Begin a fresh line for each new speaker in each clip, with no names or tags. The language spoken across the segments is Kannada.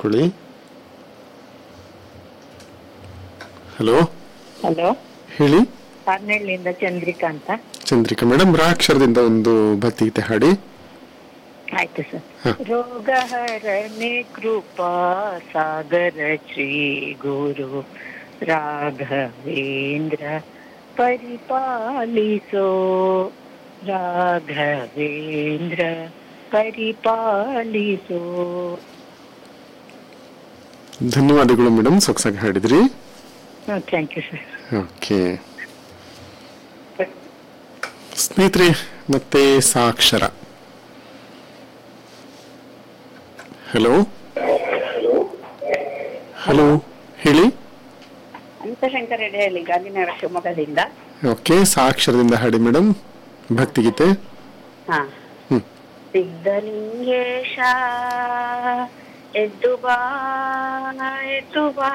ಮಾಡ್ಕೊಳ್ಳಿ ಹಲೋ
ಹಲೋ
ಹೇಳಿ
ಕಾರ್ನಳ್ಳಿಯಿಂದ ಚಂದ್ರಿಕಾ ಅಂತ
ಚಂದ್ರಿಕಾ ಮೇಡಮ್ ರಾ ಅಕ್ಷರದಿಂದ ಒಂದು ಭಕ್ತಿಗೀತೆ ಹಾಡಿ
ಆಯ್ತು ಸರ್
ಹ.
ರೋಗ ಹರನೆ ಕೃಪಾ ಸಾಗರ ಶ್ರೀ ಗುರು ರಾಘವೇಂದ್ರ ಪರಿಪಾಲಿಸೋ ರಾಘವೇಂದ್ರ ಪರಿಪಾಲಿಸೋ
ಧನ್ಯವಾದಗಳು ಮೇಡಮ್ ಸೊಗಸಾಗಿ ಹಾಡಿದ್ರಿ
ಥ್ಯಾಂಕ್ ಯು ಸರ್
ಓಕೆ ಸ್ನೇಹಿತರೆ ಮತ್ತೆ ಸಾಕ್ಷರ ಹಲೋ ಹಲೋ ಹೇಳಿ
ಅಂತಶಂಕರ ಹೇಳಿ ಗಾಂಧಿನಗರ ಶಿವಮೊಗ್ಗದಿಂದ
ಓಕೆ ಸಾಕ್ಷರದಿಂದ ಹಾಡಿ ಮೇಡಮ್ ಭಕ್ತಿಗೀತೆ
ಹಾ
ಹ್ಮ್.
ಸಿದ್ಧಲಿಂಗೇಶ ಎದ್ದು ಬಾ ಎದ್ದು ಬಾ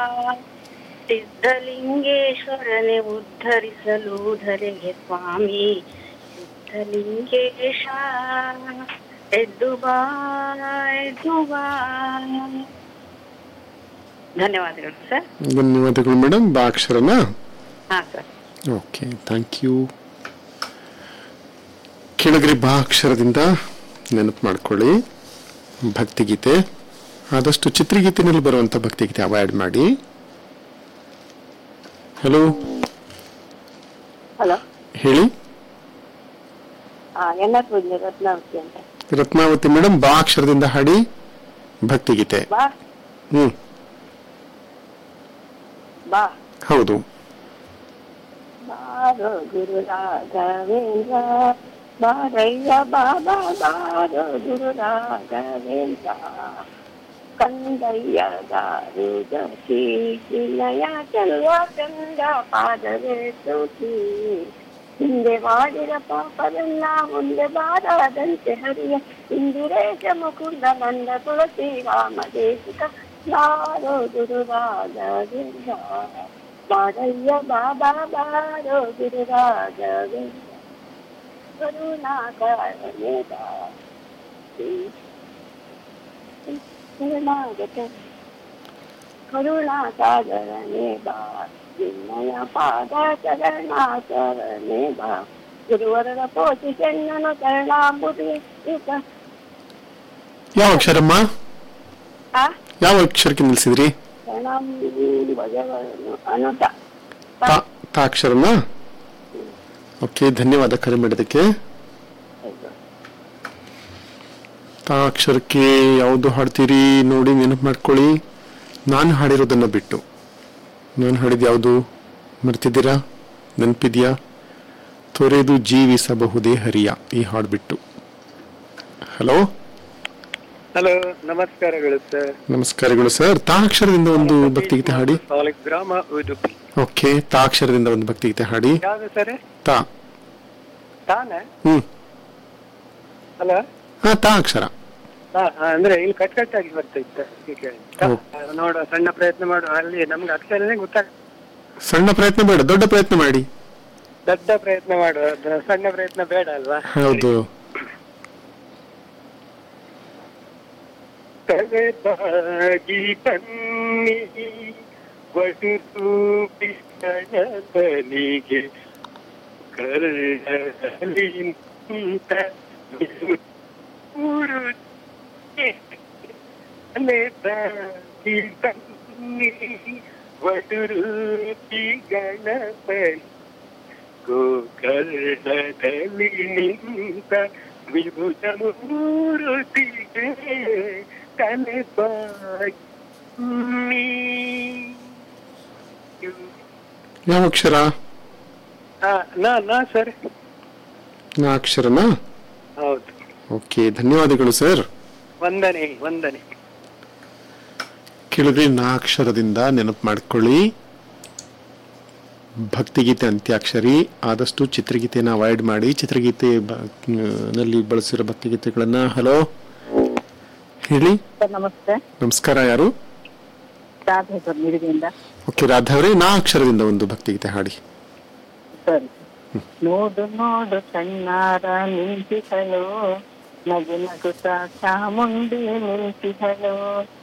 ಸಿದ್ಧಲಿಂಗೇಶ್ವರನೆ ಉದ್ಧರಿಸಲು ಧರೆಗೆ ಸ್ವಾಮಿ ಸಿದ್ಧಲಿಂಗೇಶ ಎದ್ದು ಬಾ ಎದ್ದು ಬಾ ಧನ್ಯವಾದಗಳು ಸರ್
ಧನ್ಯವಾದಗಳು ಮೇಡಮ್ ಬಾ ಅಕ್ಷರನ
ಹಾ ಸರ್
ಓಕೆ ಥ್ಯಾಂಕ್ ಯು ಕೆಳಗರೆ ಬಾ ಅಕ್ಷರದಿಂದ ನೆನಪು ಮಾಡ್ಕೊಳ್ಳಿ ಭಕ್ತಿಗೀತೆ ಆದಷ್ಟು ಚಿತ್ರಗೀತೆನಲ್ಲಿ ಬರುವಂಥ ಭಕ್ತಿಗೀತೆ ಅವಾಯ್ಡ್ ಮಾಡಿ ಹಲೋ
ಹಲೋ
ಹೇಳಿ
ಎನ್ ಆರ್ ಪೂಜೆ ರತ್ನಾವತಿ ಅಂತ
ರತ್ನಾವತಿ ಮೇಡಮ್ ಬಾ ಅಕ್ಷರದಿಂದ ಹಾಡಿ ಭಕ್ತಿಗೀತೆ
ಬಾ
ಹ್ಮ್
ಬಾ
ಹೌದು
ಬಾರೋ ಗುರು ರಾಘವೇಂದ್ರ ಬಾರಯ್ಯ ಬಾಬಾ ಬಾರೋ ಗುರು ರಾಘವೇಂದ್ರ ಕಂದಯ್ಯ ದಾರುದ ಶ್ರೀನಯ ಚೆಲ್ವ ಚಂದ ಪಾದವೇ ಸೋತಿ ಹಿಂದೆ ಮಾಡಿದ ಪಾಪವೆಲ್ಲ ಮುಂದೆ ಬಾರದಂತೆ ಹರಿಯ ಇಂದಿರೇಶ ಮುಕುಂದ ನಂದ ತುಳಸಿ ರಾಮ ದೇಶಿಕ ಯಾರೋ ಗುರು ರಾಘವೇಂದ್ರ ಬಾರಯ್ಯ ಬಾಬಾ ಬಾರೋ ಗುರು ರಾಘವೇಂದ್ರ ಕರುಣಾಕರನೇ ಬಾ ಶರಣಾಗತ ಕರುಣಾಸಾಗರನೇ ಬಾ ನಿನ್ನಯ ಪಾದ ಶರಣಾಕರನೇ ಬಾ ಗುರುವರರ ಪೋಷಿ ಚೆನ್ನನು ಶರಣಾಂಬುದಿ ಇಕ
ಯಾವ ಅಕ್ಷರಮ್ಮ
ಆ
ಯಾವ ಅಕ್ಷರಕ್ಕೆ ನಿಲ್ಸಿದ್ರಿ
ಶರಣಾಂಬುಜವನ್ನು ಅನುತ
ತಾ ತಾ ಅಕ್ಷರನ ಓಕೆ ಧನ್ಯವಾದ ಕರೆ ಮಾಡಿದ್ದಕ್ಕೆ ತಾ ಅಕ್ಷರಕ್ಕೆ ಯಾವುದು ಹಾಡ್ತೀರಿ ನೋಡಿ ನೆನಪು ಮಾಡ್ಕೊಳ್ಳಿ ನಾನು ಹಾಡಿರೋದನ್ನ ಬಿಟ್ಟು ನಾನು ಹಾಡಿದ ಯಾವುದು ಮರ್ತಿದ್ದೀರಾ ನೆನಪಿದ್ಯಾ ತೊರೆದು ಜೀವಿಸಬಹುದೇ ಹರಿಯ ಈ ಹಾಡು ಬಿಟ್ಟು ಹಲೋ
ಹಲೋ ನಮಸ್ಕಾರಗಳು ಸರ್
ನಮಸ್ಕಾರಗಳು ಸರ್ ತಾ ಅಕ್ಷರದಿಂದ ಒಂದು ಭಕ್ತಿಗೀತೆ ಹಾಡಿ
ಸಾಲಿಗ್ರಾಮ ಉಡುಪಿ
ಓಕೆ ತಾ ಅಕ್ಷರದಿಂದ ಒಂದು ಭಕ್ತಿಗೀತೆ ಹಾಡಿ
ಯಾವ್ದು ಸರ್
ತಾ
ತಾನೆ
ಹ್ಮ್
ಹಲೋ
ಹಾ ತಾ ಅಕ್ಷರ
ಹಾ ಹಾ, ಅಂದ್ರೆ ಇಲ್ಲಿ ಕಟ್ ಕಟ್ ಆಗಿ ಬರ್ತಾ ಇತ್ತು ಹೀಗೆ. ತಾ, ನೋಡುವ ಸಣ್ಣ ಪ್ರಯತ್ನ ಮಾಡುವ ಅಲ್ಲಿ ನಮ್ಗೆ ಅಕ್ಷರನೇ ಗೊತ್ತಾಗ
ಸಣ್ಣ ಪ್ರಯತ್ನ ಬೇಡ ದೊಡ್ಡ ಪ್ರಯತ್ನ ಮಾಡಿ
ದೊಡ್ಡ ಪ್ರಯತ್ನ ಮಾಡುವ ಅದು ಸಣ್ಣ ಪ್ರಯತ್ನ ಬೇಡ ಅಲ್ವಾ
ಹೌದು
ಕರೆದಾಗಿ ಬನ್ನಿ ವಸುರೂಪಿ ಗಣಪನಿಗೆ ಕರಳಿ ನಿಂತ ಮೂರು ಕರೆದಾಗಿ ಬನ್ನಿ ವಸುರೂಪಿ ಗಣಪನಿ ಗೋಕರ್ಣದಲ್ಲಿ ನಿಂತ ವಿಭುಜ ಮೂರುತಿಗೆ ಕಲೆಬಾಗಿ
ಯಾವ ಅಕ್ಷರ
ನಾ ನಾ ಸರ್
ನಾ ಅಕ್ಷರನಾ
ಹೌದು
ಓಕೆ ಧನ್ಯವಾದಗಳು ಸರ್
ವಂದನೆ ವಂದನೆ
ಕೇಳಿದ್ರೆ ನಾ ಅಕ್ಷರದಿಂದ ನೆನಪು ಮಾಡ್ಕೊಳ್ಳಿ ಭಕ್ತಿಗೀತೆ ಅಂತ್ಯಾಕ್ಷರಿ ಆದಷ್ಟು ಚಿತ್ರಗೀತೆನ ಅವಾಯ್ಡ್ ಮಾಡಿ ಚಿತ್ರಗೀತೆ ಬ- ನಲ್ಲಿ ಬಳಸಿರೋ ಭಕ್ತಿಗೀತೆಗಳನ್ನ ಹಲೋ ಹೇಳಿ
ಸರ್ ನಮಸ್ತೆ
ನಮಸ್ಕಾರ ಯಾರು
ರಾಧೆ ಸರ್ ನಿಡಿಗೆಯಿಂದ
ಓಕೆ ರಾಧಾ ಅವರೇ ನಾ ಅಕ್ಷರದಿಂದ ಒಂದು ಭಕ್ತಿಗೀತೆ ಹಾಡಿ
ಸರಿ ನೋಡು ನೋಡು ಕಣ್ಣಾರ ನಿಂತಿಹಳು ನಗು ನಗುತ್ತ ಚಾಮುಂಡಿ ನಿಂತಿಹಳು